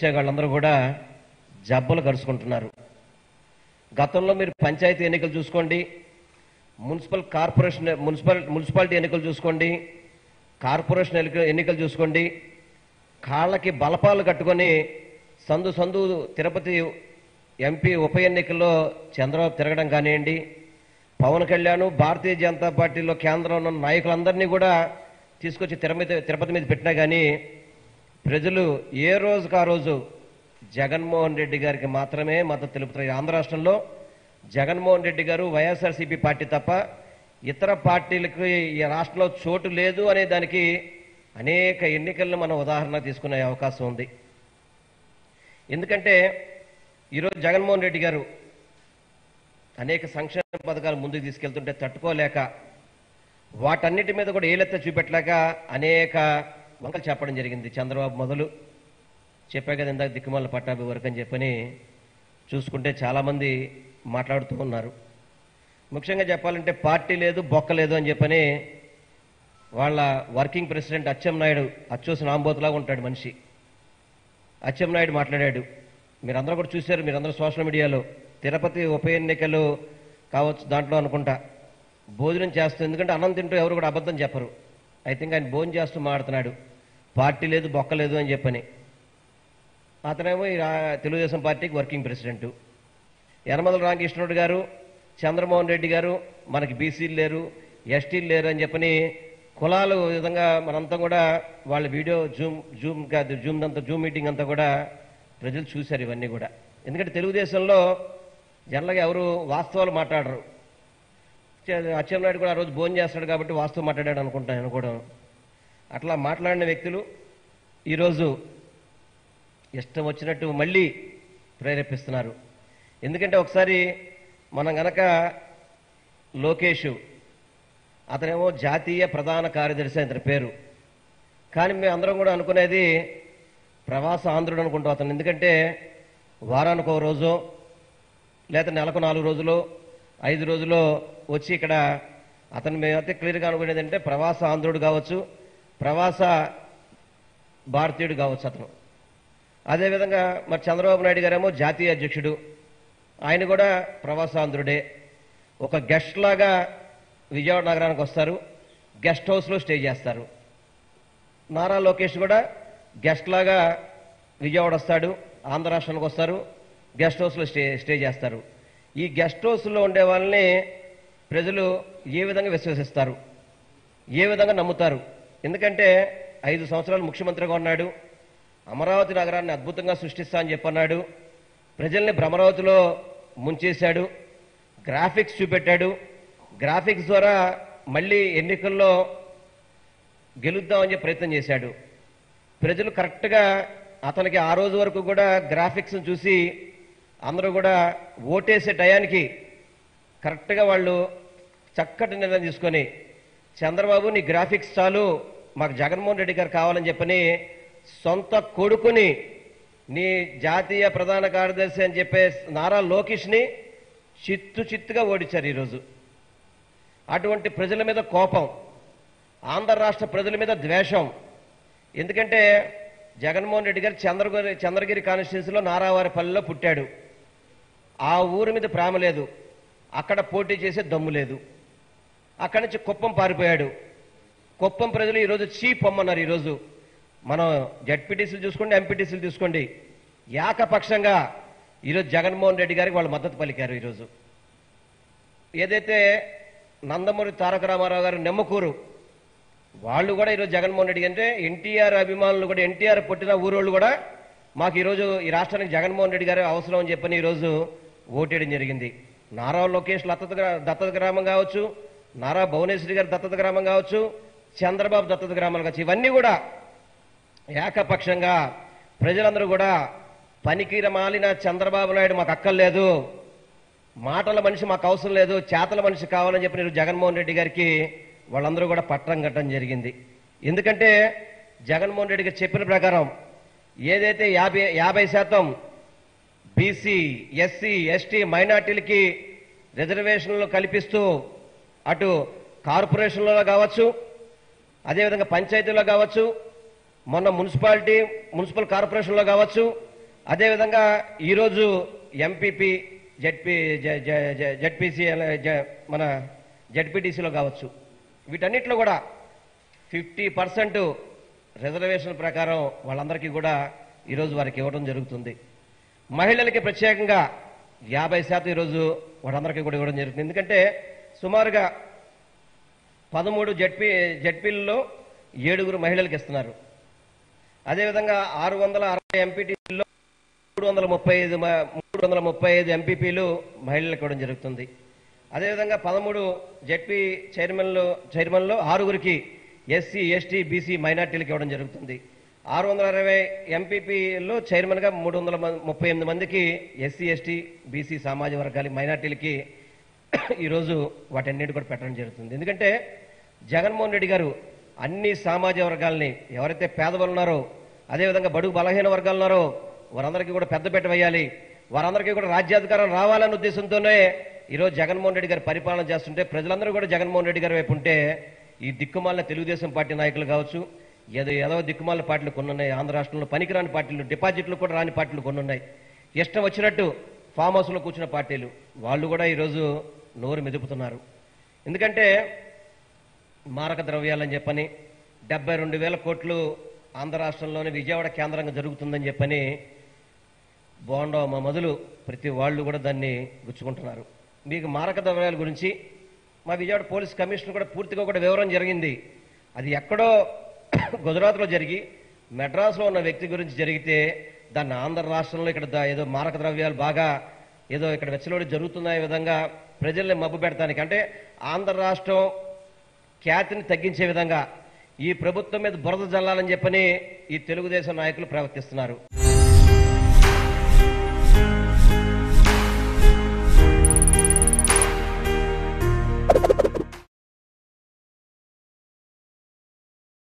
గెలిచే వాళ్ళందరూ కూడా జబ్బలు కరుచుకుంటున్నారు గతంలో మీరు పంచాయతీ ఎన్నికలు చూసుకోండి మున్సిపల్ కార్పొరేషన్ మున్సిపల్ మున్సిపాలిటీ ఎన్నికలు చూసుకోండి కార్పొరేషన్ ఎన్నిక- ఎన్నికలు చూసుకోండి కాళ్ళకి బలపాలు కట్టుకొని సందు సందు తిరుపతి ఎంపీ ఉప ఎన్నికల్లో చంద్రబాబు తిరగడం కానివ్వండి పవన్ కళ్యాణ్ భారతీయ జనతా పార్టీలో కేంద్రంలో ఉన్న నాయకులందరినీ కూడా తీసుకొచ్చి తిరుపతి తిరుపతి మీద పెట్టినా కానీ ప్రజలు ఏ రోజుకు ఆ రోజు జగన్మోహన్ రెడ్డి గారికి మాత్రమే మద్దతు తెలుపుతారు ఆంధ్ర రాష్ట్రంలో జగన్మోహన్ రెడ్డి గారు వైఎస్ఆర్సీపీ పార్టీ తప్ప ఇతర పార్టీలకు ఈ రాష్ట్రంలో చోటు లేదు అనే దానికి అనేక ఎన్నికలను మనం ఉదాహరణ తీసుకునే అవకాశం ఉంది ఎందుకంటే ఈరోజు జగన్మోహన్ రెడ్డి గారు అనేక సంక్షేమ పథకాలు ముందుకు తీసుకెళ్తుంటే తట్టుకోలేక వాటన్నిటి మీద కూడా ఏలెత్త చూపెట్టలేక అనేక వంకలు చెప్పడం జరిగింది చంద్రబాబు మొదలు చెప్పా కదా ఇందాక దిక్కుమాల పట్టాభి వరకు అని చెప్పని చూసుకుంటే చాలామంది మాట్లాడుతూ ఉన్నారు ముఖ్యంగా చెప్పాలంటే పార్టీ లేదు బొక్క లేదు అని చెప్పని వాళ్ళ వర్కింగ్ ప్రెసిడెంట్ అచ్చెన్నాయుడు అచ్చోసిన ఆంబోతులాగా ఉంటాడు మనిషి అచ్చెన్నాయుడు మాట్లాడాడు మీరందరూ కూడా చూశారు మీరందరూ సోషల్ మీడియాలో తిరుపతి ఉప ఎన్నికలు కావచ్చు దాంట్లో అనుకుంటా భోజనం చేస్తూ ఎందుకంటే అన్నం తింటూ ఎవరు కూడా అబద్ధం చెప్పరు ఐ థింక్ ఆయన భోజనం చేస్తూ మాడుతున్నాడు పార్టీ లేదు బొక్క లేదు అని చెప్పని అతనేమో ఈ రా- తెలుగుదేశం పార్టీకి వర్కింగ్ ప్రెసిడెంట్ యనమల రామకృష్ణుడు గారు చంద్రమోహన్ రెడ్డి గారు మనకి బీసీలు లేరు ఎస్టీలు లేరు అని చెప్పని కులాలు విధంగా మనంతా కూడా వాళ్ళ వీడియో జూమ్ జూమ్ కాదు జూమ్ అంతా జూమ్ మీటింగ్ అంతా కూడా ప్రజలు చూశారు ఇవన్నీ కూడా ఎందుకంటే తెలుగుదేశంలో జనరల్గా ఎవరు వాస్తవాలు మాట్లాడరు చే- అచ్చెన్నాయుడు కూడా ఆ రోజు భోజనం చేస్తాడు కాబట్టి వాస్తవం మాట్లాడాడు అనుకుంటాను నేను కూడా అట్లా మాట్లాడిన వ్యక్తులు ఈరోజు ఇష్టం వచ్చినట్టు మళ్ళీ ప్రేరేపిస్తున్నారు ఎందుకంటే ఒకసారి మనం గనక లోకేష్ అతనేమో జాతీయ ప్రధాన కార్యదర్శి అతని పేరు కానీ మేము అందరం కూడా అనుకునేది ప్రవాస ఆంధ్రుడు అనుకుంటాం అతను ఎందుకంటే వారానికి ఒక రోజు లేదా నెలకు నాలుగు రోజులు ఐదు రోజులు వచ్చి ఇక్కడ అతను మేమైతే క్లియర్గా అనుకునేది అంటే ప్రవాస ఆంధ్రుడు కావచ్చు ప్రవాస భారతీయుడు కావచ్చు అతను అదేవిధంగా మరి చంద్రబాబు నాయుడు గారేమో జాతీయ అధ్యక్షుడు ఆయన కూడా ప్రవాసాంధ్రుడే ఒక గెస్ట్ లాగా విజయవాడ నగరానికి వస్తారు గెస్ట్ హౌస్లో స్టే చేస్తారు నారా లోకేష్ కూడా గెస్ట్ లాగా విజయవాడ వస్తాడు ఆంధ్ర రాష్ట్రానికి వస్తారు గెస్ట్ హౌస్లో స్టే స్టే చేస్తారు ఈ గెస్ట్ హౌస్లో ఉండే వాళ్ళని ప్రజలు ఏ విధంగా విశ్వసిస్తారు ఏ విధంగా నమ్ముతారు ఎందుకంటే ఐదు సంవత్సరాలు ముఖ్యమంత్రిగా ఉన్నాడు అమరావతి నగరాన్ని అద్భుతంగా సృష్టిస్తా అని చెప్పన్నాడు ప్రజల్ని భ్రమరావతిలో ముంచేశాడు గ్రాఫిక్స్ చూపెట్టాడు గ్రాఫిక్స్ ద్వారా మళ్ళీ ఎన్నికల్లో గెలుద్దామని చెప్పి ప్రయత్నం చేశాడు ప్రజలు కరెక్ట్గా అతనికి ఆ రోజు వరకు కూడా గ్రాఫిక్స్ చూసి అందరూ కూడా ఓటేసే టయానికి కరెక్ట్గా వాళ్ళు చక్కటి నిర్ణయం తీసుకొని చంద్రబాబు నీ గ్రాఫిక్స్ చాలు మాకు జగన్మోహన్ రెడ్డి గారు కావాలని చెప్పని సొంత కొడుకుని నీ జాతీయ ప్రధాన కార్యదర్శి అని చెప్పే నారా లోకేష్ని చిత్తు చిత్తుగా ఓడించారు ఈరోజు అటువంటి ప్రజల మీద కోపం ఆంధ్ర రాష్ట్ర ప్రజల మీద ద్వేషం ఎందుకంటే జగన్మోహన్ రెడ్డి గారు చంద్రగిరి చంద్రగిరి కాన్స్టిట్యున్సీలో నారావారిపల్లిలో పుట్టాడు ఆ ఊరి మీద ప్రేమ లేదు అక్కడ పోటీ చేసే దమ్ము లేదు అక్కడి నుంచి కుప్పం పారిపోయాడు కుప్పం ప్రజలు ఈరోజు చీ పొమ్మన్నారు ఈరోజు మనం జడ్పీటీసీలు చూసుకోండి ఎంపీటీసీలు చూసుకోండి ఏకపక్షంగా ఈరోజు జగన్మోహన్ రెడ్డి గారికి వాళ్ళు మద్దతు పలికారు ఈరోజు ఏదైతే నందమూరి తారక రామారావు గారు నెమ్మకూరు వాళ్ళు కూడా ఈరోజు జగన్మోహన్ రెడ్డి అంటే ఎన్టీఆర్ అభిమానులు కూడా ఎన్టీఆర్ పుట్టిన ఊరోళ్ళు కూడా మాకు ఈరోజు ఈ రాష్ట్రానికి జగన్మోహన్ రెడ్డి గారు అవసరం అని చెప్పని ఈరోజు ఓటేయడం జరిగింది నారా లోకేష్ దత్తత గ్రా- దత్తత గ్రామం కావచ్చు నారా భువనేశ్వరి గారి దత్తత గ్రామం కావచ్చు చంద్రబాబు దత్తత గ్రామాలు కావచ్చు ఇవన్నీ కూడా ఏకపక్షంగా ప్రజలందరూ కూడా పనికిర మాలిన చంద్రబాబు నాయుడు మాకు అక్కర్లేదు మాటల మనిషి మాకు అవసరం లేదు చేతల మనిషి కావాలని చెప్పి నేను జగన్మోహన్ రెడ్డి గారికి వాళ్ళందరూ కూడా పట్టం కట్టడం జరిగింది ఎందుకంటే జగన్మోహన్ రెడ్డి గారు చెప్పిన ప్రకారం ఏదైతే యాభై యాభై శాతం బీసీ ఎస్సీ ఎస్టీ మైనార్టీలకి రిజర్వేషన్లు కల్పిస్తూ అటు కార్పొరేషన్లలో కావచ్చు అదేవిధంగా పంచాయతీలో కావచ్చు మొన్న మున్సిపాలిటీ మున్సిపల్ కార్పొరేషన్లో కావచ్చు అదేవిధంగా ఈరోజు ఎంపీపీ జడ్పీ జడ్పీసీ మన జడ్పీటీసీలో కావచ్చు వీటన్నిటిలో కూడా ఫిఫ్టీ పర్సెంట్ రిజర్వేషన్ ప్రకారం వాళ్ళందరికీ కూడా ఈరోజు వారికి ఇవ్వడం జరుగుతుంది మహిళలకి ప్రత్యేకంగా యాభై శాతం ఈరోజు వాళ్ళందరికీ కూడా ఇవ్వడం జరుగుతుంది ఎందుకంటే సుమారుగా పదమూడు జడ్పీ జడ్పీల్లో ఏడుగురు మహిళలకు ఇస్తున్నారు అదేవిధంగా ఆరు వందల అరవై ఎంపీటీలో మూడు వందల ముప్పై ఐదు మ- మూడు వందల ముప్పై ఐదు ఎంపీపీలు మహిళలకు ఇవ్వడం జరుగుతుంది అదేవిధంగా పదమూడు జడ్పీ చైర్మన్లు చైర్మన్లో ఆరుగురికి ఎస్సీ ఎస్టీ బీసీ మైనార్టీలకు ఇవ్వడం జరుగుతుంది ఆరు వందల అరవై ఎంపీపీలో చైర్మన్గా మూడు వందల మ- ముప్పై ఎనిమిది మందికి ఎస్సీ ఎస్టీ బీసీ సామాజిక వర్గాలకి మైనార్టీలకి ఈరోజు వాటన్నిటి కూడా పెట్టడం జరుగుతుంది ఎందుకంటే జగన్మోహన్ రెడ్డి గారు అన్ని సామాజిక వర్గాల్ని ఎవరైతే పేదవాళ్ళు ఉన్నారో అదేవిధంగా బడుగు బలహీన వర్గాలు ఉన్నారో వారందరికీ కూడా పెద్దపీట వేయాలి వారందరికీ కూడా రాజ్యాధికారం రావాలన్న ఉద్దేశంతోనే ఈరోజు జగన్మోహన్ రెడ్డి గారు పరిపాలన చేస్తుంటే ప్రజలందరూ కూడా జగన్మోహన్ రెడ్డి గారి వైపు ఉంటే ఈ దిక్కుమాలిన తెలుగుదేశం పార్టీ నాయకులు కావచ్చు ఏదో ఏదో దిక్కుమాలిన పార్టీలు కొన్ని ఉన్నాయి ఆంధ్ర రాష్ట్రంలో పనికిరాని పార్టీలు డిపాజిట్లు కూడా రాని పార్టీలు కొన్ని ఉన్నాయి ఇష్టం వచ్చినట్టు ఫామ్ హౌస్లో కూర్చున్న పార్టీలు వాళ్ళు కూడా ఈరోజు నోరు మెదుపుతున్నారు ఎందుకంటే మారక ద్రవ్యాలని చెప్పని డెబ్బై రెండు వేల కోట్లు ఆంధ్ర రాష్ట్రంలోని విజయవాడ కేంద్రంగా జరుగుతుందని చెప్పని బోండా మా మొదలు ప్రతి వాళ్ళు కూడా దాన్ని గుచ్చుకుంటున్నారు మీకు మారక ద్రవ్యాల గురించి మా విజయవాడ పోలీస్ కమిషనర్ కూడా పూర్తిగా కూడా వివరం జరిగింది అది ఎక్కడో గుజరాత్లో జరిగి మెడ్రాస్లో ఉన్న వ్యక్తి గురించి జరిగితే దాన్ని ఆంధ్ర రాష్ట్రంలో ఇక్కడ దా- ఏదో మారక ద్రవ్యాలు బాగా ఏదో ఇక్కడ వెచ్చలోడి జరుగుతున్న విధంగా ప్రజల్ని మబ్బు పెడతానికి అంటే ఆంధ్ర రాష్ట్రం ఖ్యాతిని తగ్గించే విధంగా ఈ ప్రభుత్వం మీద బురద జల్లాలని చెప్పని ఈ తెలుగుదేశం నాయకులు ప్రవర్తిస్తున్నారు